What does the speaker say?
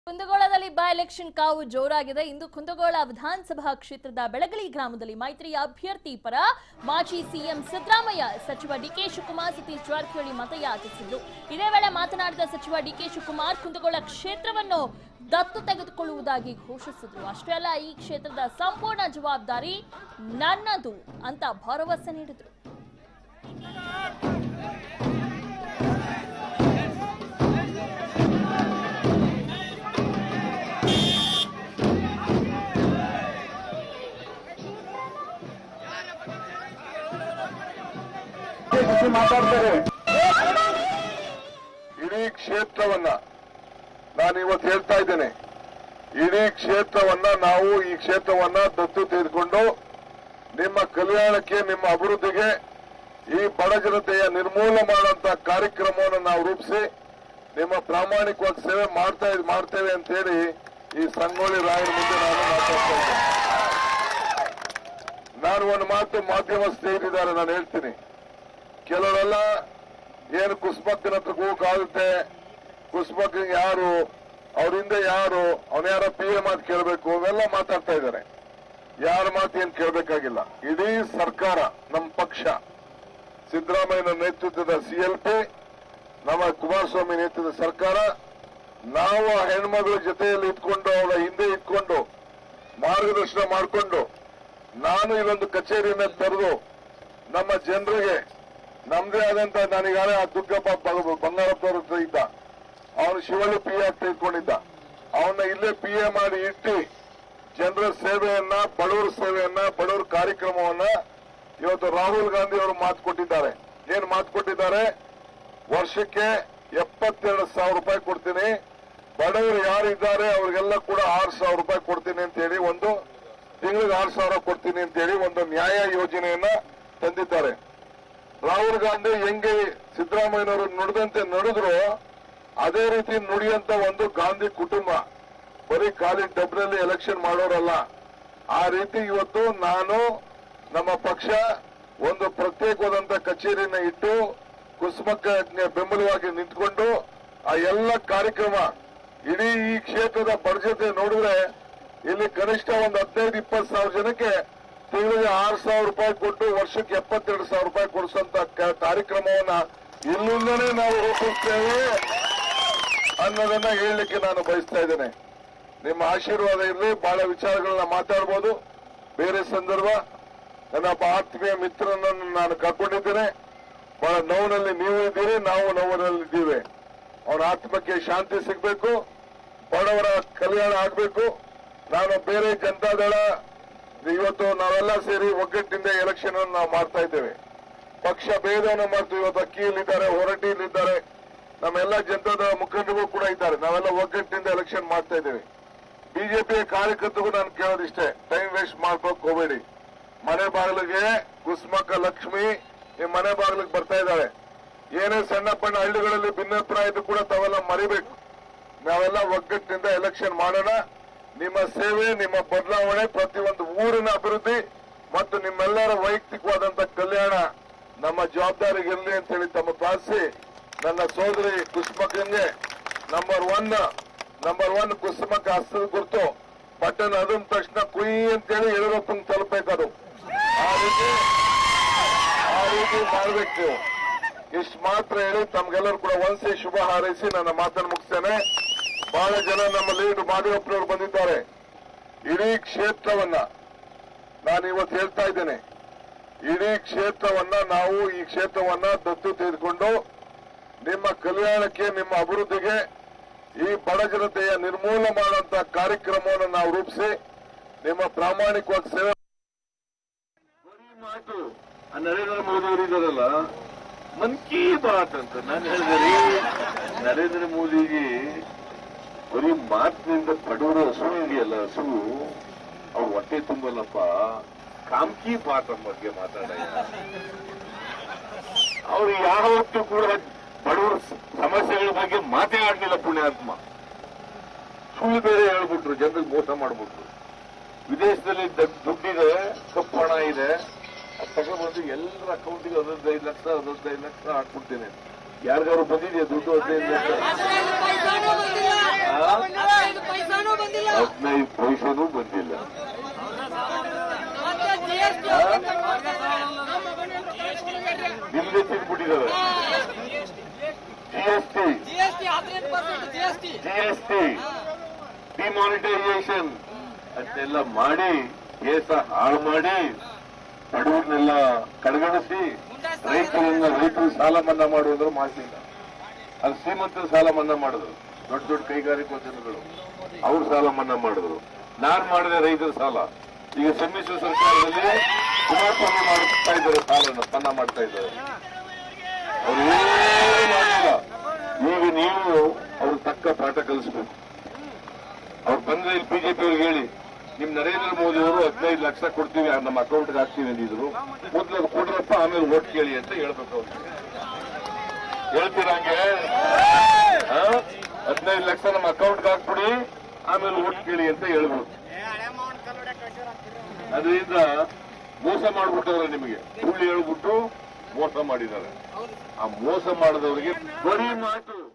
ಕುಂದಗೋಳದಲ್ಲಿ by election ಕಾವು ಜೋರಾಗಿದೆ ಇಂದು ಕುಂದಗೋಳ ವಿಧಾನಸಭಾ ಕ್ಷೇತ್ರದ ಬೆಳಗಲಿ ಗ್ರಾಮದಲ್ಲಿ ಮೈತ್ರಿ ಅಭ್ಯರ್ಥಿ ಪರ ಮಾಜಿ ಸಿಎಂ ಸಿದ್ದರಾಮಯ್ಯ ಸಚಿವ ಡಿಕೆ ಶಿವಕುಮಾರ್ ಸತೀಶ್ ಜಾರಕಿಹೊಳಿ ಮತಯಾಚಿಸಿದರು ಇದೇ ವೇಳೆ ಮಾತನಾಡಿದ ಸಚಿವ ಡಿಕೆ ಶಿವಕುಮಾರ್ ಕುಂದಗೋಳ ಕ್ಷೇತ್ರವನ್ನು ದತ್ತು ತೆಗೆದುಕೊಳ್ಳುವುದಾಗಿ ಘೋಷಿಸಿದ್ರು ಅಷ್ಟೇ ಅಲ್ಲ ಈ ಕ್ಷೇತ್ರದ ಸಂಪೂರ್ಣ ಜವಾಬ್ದಾರಿ ನನ್ನದು ಅಂತ ಭರವಸೆ ನೀಡಿದರು ಹೆಚ್ಚು ಮಾತಾಡ್ತಾರೆ ಇಡೀ ಕ್ಷೇತ್ರವನ್ನ ನಾನು ಇವತ್ತು ಹೇಳ್ತಾ ಇದ್ದೇನೆ ಇಡೀ ಕ್ಷೇತ್ರವನ್ನ ನಾವು ಈ ಕ್ಷೇತ್ರವನ್ನ ದತ್ತು ತೆಗೆದುಕೊಂಡು ನಿಮ್ಮ ಕಲ್ಯಾಣಕ್ಕೆ ನಿಮ್ಮ ಅಭಿವೃದ್ಧಿಗೆ ಈ ಬಡ ಜನತೆಯ ನಿರ್ಮೂಲ ಮಾಡುವಂತ ಕಾರ್ಯಕ್ರಮವನ್ನು ನಾವು ರೂಪಿಸಿ ನಿಮ್ಮ ಪ್ರಾಮಾಣಿಕವಾಗಿ ಸೇವೆ ಮಾಡ್ತಾ ಮಾಡ್ತೇವೆ ಅಂತ ಹೇಳಿ ಈ ಸಂಗೊಳ್ಳಿ ರಾಯರ ಮುಂದೆ ನಾನು ಮಾತಾಡ್ತಾ ಇದ್ದೇನೆ ನಾನು ಒಂದು ಮಾತು ಮಾಧ್ಯಮ ಸ್ನೇಹಿತರಿದ್ದಾರೆ ನಾನು ಹೇಳ್ತೀನಿ ಕೆಲವರೆಲ್ಲ ಏನು ಕುಸ್ಮಕ್ಕನ ಹತ್ರ ಹೋಗಕ್ಕಾಗುತ್ತೆ ಕುಸ್ಮಕ್ಕ ಯಾರು ಅವ್ರ ಹಿಂದೆ ಯಾರು ಅವನ ಯಾರ ಪಿ ಎ ಮಾತು ಕೇಳಬೇಕು ಅವೆಲ್ಲ ಮಾತಾಡ್ತಾ ಇದ್ದಾರೆ ಯಾರ ಮಾತು ಏನ್ ಕೇಳಬೇಕಾಗಿಲ್ಲ ಇಡೀ ಸರ್ಕಾರ ನಮ್ಮ ಪಕ್ಷ ಸಿದ್ದರಾಮಯ್ಯನ ನೇತೃತ್ವದ ಸಿಎಲ್ಪಿ ನಮ್ಮ ಕುಮಾರಸ್ವಾಮಿ ನೇತೃತ್ವದ ಸರ್ಕಾರ ನಾವು ಆ ಹೆಣ್ಮಗಳ ಜೊತೆಯಲ್ಲಿ ಇಟ್ಕೊಂಡು ಅವಳ ಹಿಂದೆ ಇಟ್ಕೊಂಡು ಮಾರ್ಗದರ್ಶನ ಮಾಡಿಕೊಂಡು ನಾನು ಇಲ್ಲೊಂದು ಕಚೇರಿಯನ್ನ ತೆರೆದು ನಮ್ಮ ಜನರಿಗೆ ನಮ್ದೇ ಆದಂತ ನನಗಾಗಲೇ ಆ ದುರ್ಗಪ್ಪ ಬ- ಬಂಗಾರಪ್ಪನವ್ರ ಹತ್ರ ಇದ್ದ ಅವನು ಶಿವಳ್ಳಿ ಪಿ ಎ ತೆಗೆದುಕೊಂಡಿದ್ದ ಅವನ್ನ ಇಲ್ಲೇ ಪಿ ಎ ಮಾಡಿ ಇಟ್ಟು ಜನರ ಸೇವೆಯನ್ನ ಬಡವರ ಸೇವೆಯನ್ನ ಬಡವರ ಕಾರ್ಯಕ್ರಮವನ್ನ ಇವತ್ತು ರಾಹುಲ್ ಗಾಂಧಿ ಅವರು ಮಾತು ಕೊಟ್ಟಿದ್ದಾರೆ ಏನ್ ಮಾತು ಕೊಟ್ಟಿದ್ದಾರೆ ವರ್ಷಕ್ಕೆ ಎಪ್ಪತ್ತೆರಡು ಸಾವಿರ ರೂಪಾಯಿ ಕೊಡ್ತೀನಿ ಬಡವರು ಯಾರಿದ್ದಾರೆ ಅವ್ರಿಗೆಲ್ಲ ಕೂಡ ಆರು ಸಾವಿರ ರೂಪಾಯಿ ಕೊಡ್ತೀನಿ ಅಂತ ಹೇಳಿ ಒಂದು ತಿಂಗಳಿಗೆ ಆರು ಸಾವಿರ ಕೊಡ್ತೀನಿ ಅಂತ ಹೇಳಿ ಒಂದು ನ್ಯಾಯ ಯೋಜನೆಯನ್ನ ತಂದಿದ್ದಾರೆ ರಾಹುಲ್ ಗಾಂಧಿ ಹೆಂಗೆ ಸಿದ್ದರಾಮಯ್ಯನವರು ನುಡಿದಂತೆ ನಡೆದ್ರು ಅದೇ ರೀತಿ ನುಡಿಯಂತ ಒಂದು ಗಾಂಧಿ ಕುಟುಂಬ ಬರೀ ಖಾಲಿ ಡಬ್ನಲ್ಲಿ ಎಲೆಕ್ಷನ್ ಮಾಡೋರಲ್ಲ ಆ ರೀತಿ ಇವತ್ತು ನಾನು ನಮ್ಮ ಪಕ್ಷ ಒಂದು ಪ್ರತ್ಯೇಕವಾದಂತ ಕಚೇರಿನ ಇಟ್ಟು ಕುಸುಮಕ್ಕೆ ಬೆಂಬಲವಾಗಿ ನಿಂತ್ಕೊಂಡು ಆ ಎಲ್ಲ ಕಾರ್ಯಕ್ರಮ ಇಡೀ ಈ ಕ್ಷೇತ್ರದ ಬಡ್ಜೆಟ್ ನೋಡಿದ್ರೆ ಇಲ್ಲಿ ಕನಿಷ್ಠ ಒಂದು ಹದಿನೈದು ಇಪ್ಪತ್ತು ಸಾವಿರ ಜನಕ್ಕೆ ತಿಂಗಳಿಗೆ ಆರು ಸಾವಿರ ರೂಪಾಯಿ ಕೊಟ್ಟು ವರ್ಷಕ್ಕೆ ಎಪ್ಪತ್ತೆರಡು ಸಾವಿರ ರೂಪಾಯಿ ಕೊಡಿಸುವಂತ ಕ- ಕಾರ್ಯಕ್ರಮವನ್ನ ಇಲ್ಲಿಂದನೇ ನಾವು ರೂಪಿಸ್ತೇವೆ ಅನ್ನೋದನ್ನ ಹೇಳಲಿಕ್ಕೆ ನಾನು ಬಯಸ್ತಾ ಇದ್ದೇನೆ ನಿಮ್ಮ ಆಶೀರ್ವಾದ ಇರಲಿ ಬಹಳ ವಿಚಾರಗಳನ್ನ ಮಾತಾಡ್ಬೋದು ಬೇರೆ ಸಂದರ್ಭ ನನ್ನ ಒಬ್ಬ ಆತ್ಮೀಯ ಮಿತ್ರನನ್ನು ನಾನು ಕರ್ಕೊಂಡಿದ್ದೇನೆ ಬಹಳ ನೋವಿನಲ್ಲಿ ನೀವು ಇದ್ದೀರಿ ನಾವು ನೋವಿನಲ್ಲಿದ್ದೀವಿ ಅವನ ಆತ್ಮಕ್ಕೆ ಶಾಂತಿ ಸಿಗಬೇಕು ಬಡವರ ಕಲ್ಯಾಣ ಆಗಬೇಕು ನಾನು ಬೇರೆ ಜನತಾದಳ ಇವತ್ತು ನಾವೆಲ್ಲ ಸೇರಿ ಒಗ್ಗಟ್ಟಿನಿಂದ ಎಲೆಕ್ಷನ್ ಅನ್ನು ನಾವು ಮಾಡ್ತಾ ಇದ್ದೇವೆ ಪಕ್ಷ ಭೇದವನ್ನು ಮಾಡ್ತೀವಿ ಇವತ್ತು ಅಕ್ಕಿಯಲ್ಲಿದ್ದಾರೆ ಹೊರಟಿಯಲ್ಲಿದ್ದಾರೆ ನಮ್ಮೆಲ್ಲ ಜನತಾದ ಮುಖಂಡರು ಕೂಡ ಇದ್ದಾರೆ ನಾವೆಲ್ಲ ಒಗ್ಗಟ್ಟಿನಿಂದ ಎಲೆಕ್ಷನ್ ಮಾಡ್ತಾ ಇದ್ದೇವೆ ಬಿಜೆಪಿಯ ಕಾರ್ಯಕರ್ತರಿಗೂ ನಾನು ಕೇಳೋದಿಷ್ಟೇ ಟೈಮ್ ವೇಸ್ಟ್ ಮಾಡ್ಕೋಕ್ ಹೋಗಬೇಡಿ ಮನೆ ಬಾಗಿಲಿಗೆ ಕುಸ್ಮಕ್ಕ ಲಕ್ಷ್ಮಿ ನಿಮ್ ಮನೆ ಬಾಗಿಲಿಗೆ ಬರ್ತಾ ಇದ್ದಾಳೆ ಏನೇ ಸಣ್ಣ ಪಣ್ಣ ಹಳ್ಳಿಗಳಲ್ಲಿ ಭಿನ್ನಾಭಿಪ್ರಾಯ ಇದ್ದು ಕೂಡ ತಾವೆಲ್ಲ ಮರಿಬೇಕು ನಾವೆಲ್ಲ ಒಗ್ಗಟ್ಟಿನಿಂದ ಎಲೆಕ್ಷನ್ ಮಾಡೋಣ ನಿಮ್ಮ ಸೇವೆ ನಿಮ್ಮ ಬದಲಾವಣೆ ಪ್ರತಿಯೊಂದು ಊರಿನ ಅಭಿವೃದ್ಧಿ ಮತ್ತು ನಿಮ್ಮೆಲ್ಲರ ವೈಯಕ್ತಿಕವಾದಂತ ಕಲ್ಯಾಣ ನಮ್ಮ ಜವಾಬ್ದಾರಿಗಿರಲಿ ಅಂತ ಹೇಳಿ ತಮ್ಮ ಪ್ರಾರ್ಥಿಸಿ ನನ್ನ ಸೋದರಿ ಕುಸುಮಕ್ಕಂಗೆ ನಂಬರ್ ಒನ್ ನಂಬರ್ ಒನ್ ಕುಸುಮಕ್ಕ ಹಸ್ತದ ಗುರುತು ಬಟನ್ ಅದ ತಕ್ಷಣ ಕುಯ್ ಅಂತೇಳಿ ಯಡಿಯೂರಪ್ಪಂಗೆ ತಲುಪಬೇಕದು ಆ ರೀತಿ ಆ ರೀತಿ ಮಾಡ್ಬೇಕು ನೀವು ಇಷ್ಟು ಮಾತ್ರ ಹೇಳಿ ತಮ್ಗೆಲ್ಲರೂ ಕೂಡ ಒಂದ್ಸೆ ಶುಭ ಹಾರೈಸಿ ನನ್ನ ಮಾತನ್ನು ಮುಗಿಸ್ತೇನೆ ಬಹಳ ಜನ ನಮ್ಮ ಲೀಡ್ ಮಾದೇವಪ್ಪನವರು ಬಂದಿದ್ದಾರೆ ಇಡೀ ಕ್ಷೇತ್ರವನ್ನ ನಾನು ಇವತ್ತು ಹೇಳ್ತಾ ಇದ್ದೇನೆ ಇಡೀ ಕ್ಷೇತ್ರವನ್ನ ನಾವು ಈ ಕ್ಷೇತ್ರವನ್ನ ದತ್ತು ತೆಗೆದುಕೊಂಡು ನಿಮ್ಮ ಕಲ್ಯಾಣಕ್ಕೆ ನಿಮ್ಮ ಅಭಿವೃದ್ಧಿಗೆ ಈ ಬಡ ಜನತೆಯ ನಿರ್ಮೂಲ ಮಾಡುವಂತ ಕಾರ್ಯಕ್ರಮವನ್ನು ನಾವು ರೂಪಿಸಿ ನಿಮ್ಮ ಪ್ರಾಮಾಣಿಕವಾಗಿ ಸೇವೆ ಬರೀ ಮಾತು ಆ ನರೇಂದ್ರ ಮೋದಿ ಅವರು ಇದಾರಲ್ಲ ಮನ್ ಕಿ ಬಾತ್ ಅಂತ ನಾನು ಹೇಳಿದೆ ರೀ ನರೇಂದ್ರ ಮೋದಿಗೆ ಬರೀ ಮಾತಿನಿಂದ ಬಡವರ ಹಸು ಇದೆಯಲ್ಲ ಹಸು ಅವ್ರ ಹೊಟ್ಟೆ ತುಂಬಲ್ಲಪ್ಪ ಕಾಮ್ಕಿ ಬಾತ್ ಬಗ್ಗೆ ಮಾತಾಡಯ್ಯ ಅವ್ರು ಯಾವತ್ತೂ ಕೂಡ ಬಡವರ ಸಮಸ್ಯೆಗಳ ಬಗ್ಗೆ ಮಾತೇ ಆಡ್ಲಿಲ್ಲ ಪುಣ್ಯಾತ್ಮ ಸುಳ್ಳು ಬೇರೆ ಹೇಳ್ಬಿಟ್ರು ಜನರಿಗೆ ಮೋಸ ಮಾಡ್ಬಿಟ್ರು ವಿದೇಶದಲ್ಲಿ ದ- ದುಡ್ಡಿದೆ ಕಪ್ಪು ಹಣ ಇದೆ ಅದ್ ತಗೊಂಡ್ಬಂದು ಎಲ್ಲರ ಅಕೌಂಟಿಗೆ ಹದಿನೈದು ಲಕ್ಷ ಹದಿನೈದು ಲಕ್ಷ ಹಾಕ್ಬಿಡ್ತೀನಿ ಯಾರಿಗಾರು ಬಂದಿದೆಯಾ ದುಡ್ಡು ಹದಿನೈದು ಲಕ್ಷ ಆ? ಹದಿನೈದು ಪೈಸೆನೂ ಬಂದಿಲ್ಲ ನಿಮ್ದೆ ತಿನ್ಬಿಟ್ಟಿದ್ದಾರೆ G S T G S T demonetisation ಅದನ್ನೆಲ್ಲ ಮಾಡಿ ದೇಶ ಹಾಳು ಮಾಡಿ ಬಡವರನ್ನೆಲ್ಲ ಕಡೆಗಣಿಸಿ ರೈತರನ್ನ ರೈತರು ಸಾಲ ಮನ್ನಾ ಮಾಡುವುದ್ರು ಮಾಡಲಿಲ್ಲ ಅದು ಶ್ರೀಮಂತರ ಸಾಲ ಮನ್ನಾ ಮಾಡಿದ್ರು ದೊಡ್ಡ ದೊಡ್ಡ ಕೈಗಾರಿಕೋದ್ಯಮಿಗಳು ಅವ್ರ ಸಾಲ ಮನ್ನಾ ಮಾಡಿದ್ರು ನಾನ್ ಮಾಡಿದೆ ರೈತರ ಸಾಲ ಈಗ ಸಮ್ಮಿಶ್ರ ಸರ್ಕಾರದಲ್ಲಿ ಕುಮಾರಸ್ವಾಮಿ ಮಾಡ್ತಾ ಇದ್ದಾರೆ ಸಾಲನ ಮನ್ನಾ ಮಾಡ್ತಾ ಇದ್ದಾರೆ ಅವ್ರು ಏನೂ ಮಾಡಿಲ್ಲ ಈಗ ನೀವು ಅವ್ರ ತಕ್ಕ ಪಾಠ ಕಲಿಸ್ಬೇಕು ಅವ್ರು ಬಂದ್ರೆ ಇಲ್ಲಿ ಬಿಜೆಪಿ ಅವ್ರಿಗೆ ಹೇಳಿ ನಿಮ್ ನರೇಂದ್ರ ಮೋದಿ ಅವರು ಹದಿನೈದು ಲಕ್ಷ ಕೊಡ್ತೀವಿ ನಮ್ಮ ಅಕೌಂಟ್ಗೆ ಹಾಕ್ತೀವಿ ಅಂದಿದ್ರು ಮೊದ್ಲು ಅದು ಕೊಡ್ರಪ್ಪ ಆಮೇಲೆ ಓಟ್ ಕೇಳಿ ಅಂತ ಹೇಳ್ಬೇಕು ಅವ್ರಿಗೆ ಹೇಳ್ತೀರಂಗೆ ಹದಿನೈದು ಲಕ್ಷ ನಮ್ಮ ಅಕೌಂಟ್ಗೆ ಹಾಕ್ಬಿಡಿ ಆಮೇಲೆ ಓಟ್ ಕೇಳಿ ಅಂತ ಹೇಳ್ಬೇಕು ಅದರಿಂದ ಮೋಸ ಮಾಡ್ಬಿಟ್ಟವ್ರೆ ನಿಮಗೆ ಸುಳ್ಳು ಹೇಳ್ಬಿಟ್ಟು ಮೋಸ ಮಾಡಿದ್ದಾರೆ ಆ ಮೋಸ ಮಾಡಿದವರಿಗೆ ಬರೀ ಮಾತು